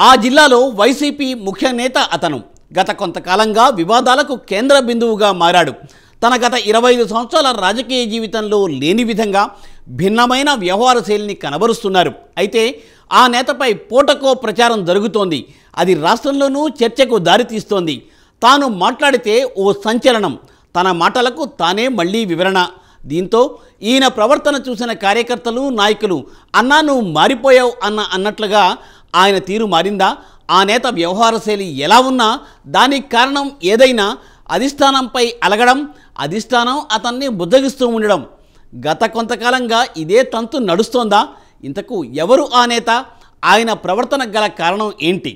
ఆ జిల్లాలో వైసీపీ ముఖ్య నేత అతను గత కొంతకాలంగా వివాదాలకు కేంద్ర బిందువుగా మారాడు తన గత ఇరవై ఐదు సంవత్సరాల రాజకీయ జీవితంలో లేని విధంగా భిన్నమైన వ్యవహార శైలిని కనబరుస్తున్నారు అయితే ఆ నేతపై పూటకో ప్రచారం జరుగుతోంది అది రాష్ట్రంలోనూ చర్చకు దారితీస్తోంది తాను మాట్లాడితే ఓ సంచలనం తన మాటలకు తానే మళ్ళీ వివరణ దీంతో ఈయన ప్రవర్తన చూసిన కార్యకర్తలు నాయకులు అన్నా నువ్వు మారిపోయావు అన్న అన్నట్లుగా ఆయన తీరు మారిందా ఆ నేత వ్యవహార శైలి ఎలా ఉన్నా దానికి కారణం ఏదైనా అధిష్టానంపై అలగడం అధిష్టానం అతన్ని బుద్ధగిస్తూ ఉండడం గత కొంతకాలంగా ఇదే తంతు నడుస్తోందా ఇంతకు ఎవరు ఆ నేత ఆయన ప్రవర్తన గల కారణం ఏంటి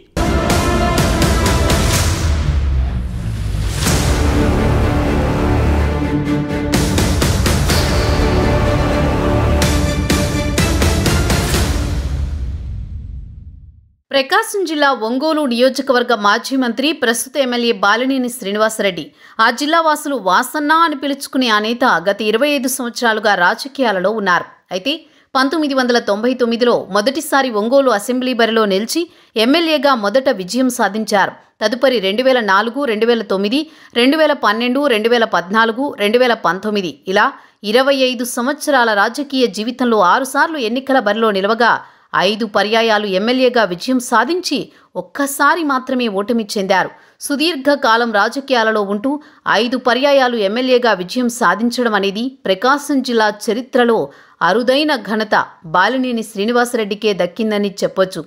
ప్రకాశం జిల్లా ఒంగోలు నియోజకవర్గ మాజీ మంత్రి ప్రస్తుత ఎమ్మెల్యే బాలినేని శ్రీనివాసరెడ్డి ఆ జిల్లా వాసులు వాసన్న అని పిలుచుకునే ఆ నేత గత ఇరవై ఐదు సంవత్సరాలుగా రాజకీయాలలో ఉన్నారు అయితే పంతొమ్మిది వందల తొంభై తొమ్మిదిలో మొదటిసారి ఒంగోలు అసెంబ్లీ బరిలో నిలిచి ఎమ్మెల్యేగా మొదట విజయం సాధించారు తదుపరి రెండు వేల నాలుగు రెండు వేల తొమ్మిది రెండు వేల పన్నెండు రెండు వేల పద్నాలుగు రెండు వేల పంతొమ్మిది ఇలా ఇరవై ఐదు సంవత్సరాల రాజకీయ జీవితంలో ఆరుసార్లు ఎన్నికల బరిలో నిలవగా ఐదు పర్యాయాలు ఎమ్మెల్యేగా విజయం సాధించి ఒక్కసారి మాత్రమే ఓటమి చెందారు సుదీర్ఘకాలం రాజకీయాలలో ఉంటూ ఐదు పర్యాయాలు ఎమ్మెల్యేగా విజయం సాధించడం అనేది ప్రకాశం జిల్లా చరిత్రలో అరుదైన ఘనత బాలినేని శ్రీనివాసరెడ్డికే దక్కిందని చెప్పొచ్చు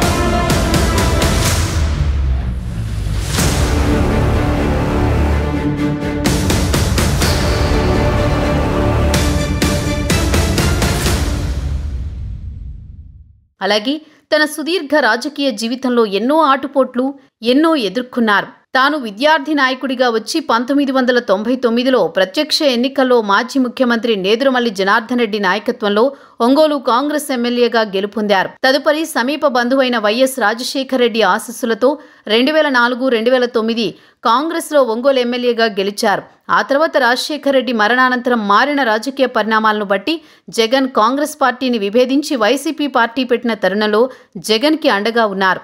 అలాగే తన సుదీర్ఘ రాజకీయ జీవితంలో ఎన్నో ఆటుపోట్లు ఎన్నో ఎదుర్కొన్నారు తాను విద్యార్థి నాయకుడిగా వచ్చి పంతొమ్మిది వందల తొంభై తొమ్మిదిలో ప్రత్యక్ష ఎన్నికల్లో మాజీ ముఖ్యమంత్రి నేదురుమల్లి జనార్దన్ రెడ్డి నాయకత్వంలో ఒంగోలు కాంగ్రెస్ ఎమ్మెల్యేగా గెలుపొందారు తదుపరి సమీప బంధువైన వైఎస్ రాజశేఖర రెడ్డి ఆశస్సులతో రెండు వేల నాలుగు రెండు వేల తొమ్మిది కాంగ్రెస్లో ఒంగోలు ఎమ్మెల్యేగా గెలిచారు ఆ తర్వాత రాజశేఖర రెడ్డి మరణానంతరం మారిన రాజకీయ పరిణామాలను బట్టి జగన్ కాంగ్రెస్ పార్టీని విభేదించి వైసీపీ పార్టీ పెట్టిన తరుణంలో జగన్కి అండగా ఉన్నారు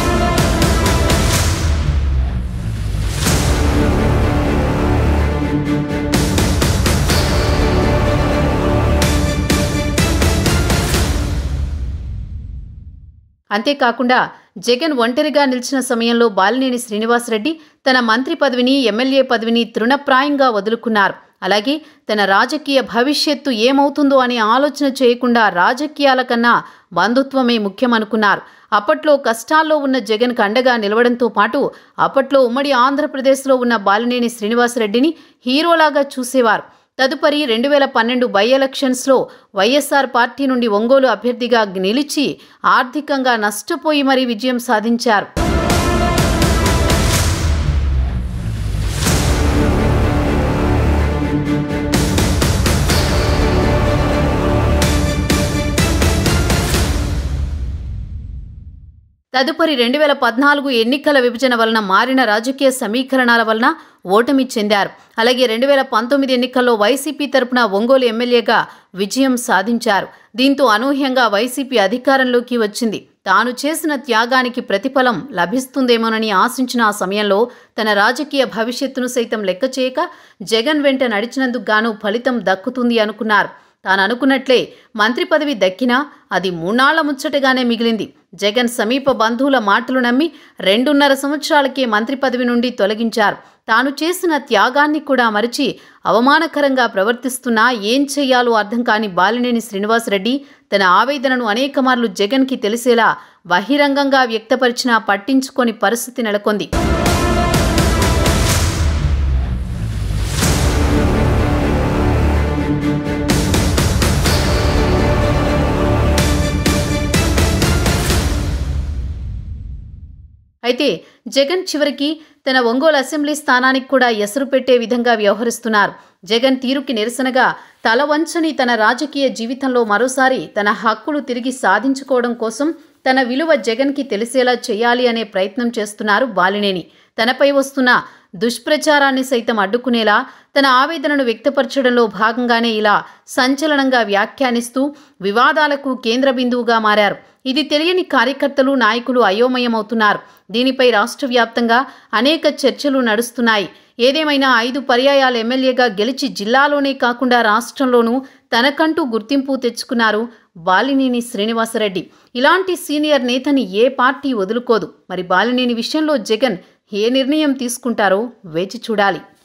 అంతేకాకుండా జగన్ ఒంటరిగా నిలిచిన సమయంలో బాలినేని శ్రీనివాసరెడ్డి తన మంత్రి పదవిని ఎమ్మెల్యే పదవిని తృణప్రాయంగా వదులుకున్నారు అలాగే తన రాజకీయ భవిష్యత్తు ఏమవుతుందో అనే ఆలోచన చేయకుండా రాజకీయాల కన్నా బంధుత్వమే ముఖ్యమనుకున్నారు అప్పట్లో కష్టాల్లో ఉన్న జగన్కు అండగా నిలవడంతో పాటు అప్పట్లో ఉమ్మడి ఆంధ్రప్రదేశ్లో ఉన్న బాలినేని శ్రీనివాసరెడ్డిని హీరోలాగా చూసేవారు తదుపరి రెండు వేల పన్నెండు బై ఎలక్షన్స్లో వైఎస్ఆర్ పార్టీ నుండి ఒంగోలు అభ్యర్థిగా నిలిచి ఆర్థికంగా నష్టపోయి మరీ విజయం సాధించారు తదుపరి రెండు వేల పద్నాలుగు ఎన్నికల విభజన వలన మారిన రాజకీయ సమీకరణాల వలన ఓటమి చెందారు అలాగే రెండు వేల పంతొమ్మిది ఎన్నికల్లో వైసీపీ తరపున ఒంగోలు ఎమ్మెల్యేగా విజయం సాధించారు దీంతో అనూహ్యంగా వైసీపీ అధికారంలోకి వచ్చింది తాను చేసిన త్యాగానికి ప్రతిఫలం లభిస్తుందేమోనని ఆశించిన ఆ సమయంలో తన రాజకీయ భవిష్యత్తును సైతం లెక్క చేయక జగన్ వెంట నడిచినందుకు గాను ఫలితం దక్కుతుంది అనుకున్నారు తాను అనుకున్నట్లే మంత్రి పదవి దక్కినా అది మూనాళ్ల ముచ్చటగానే మిగిలింది జగన్ సమీప బంధువుల మాటలు నమ్మి రెండున్నర సంవత్సరాలకే మంత్రి పదవి నుండి తొలగించారు తాను చేసిన త్యాగాన్ని కూడా మరిచి అవమానకరంగా ప్రవర్తిస్తున్నా ఏం చెయ్యాలో అర్థం కాని బాలినేని శ్రీనివాసరెడ్డి తన ఆవేదనను అనేక మార్లు జగన్కి తెలిసేలా బహిరంగంగా వ్యక్తపరిచినా పట్టించుకొని పరిస్థితి నెలకొంది అయితే జగన్ చివరికి తన ఒంగోలు అసెంబ్లీ స్థానానికి కూడా ఎసరు పెట్టే విధంగా వ్యవహరిస్తున్నారు జగన్ తీరుకి నిరసనగా తల వంచని తన రాజకీయ జీవితంలో మరోసారి తన హక్కులు తిరిగి సాధించుకోవడం కోసం తన విలువ జగన్కి తెలిసేలా చేయాలి అనే ప్రయత్నం చేస్తున్నారు బాలినేని తనపై వస్తున్న దుష్ప్రచారాన్ని సైతం అడ్డుకునేలా తన ఆవేదనను వ్యక్తపరచడంలో భాగంగానే ఇలా సంచలనంగా వ్యాఖ్యానిస్తూ వివాదాలకు కేంద్ర బిందువుగా మారారు ఇది తెలియని కార్యకర్తలు నాయకులు అయోమయమవుతున్నారు దీనిపై రాష్ట్ర వ్యాప్తంగా అనేక చర్చలు నడుస్తున్నాయి ఏదేమైనా ఐదు పర్యాయాల ఎమ్మెల్యేగా గెలిచి జిల్లాలోనే కాకుండా రాష్ట్రంలోనూ తనకంటూ గుర్తింపు తెచ్చుకున్నారు బాలినేని శ్రీనివాసరెడ్డి ఇలాంటి సీనియర్ నేతని ఏ పార్టీ వదులుకోదు మరి బాలినేని విషయంలో జగన్ ఏ నిర్ణయం తీసుకుంటారో వేచి చూడాలి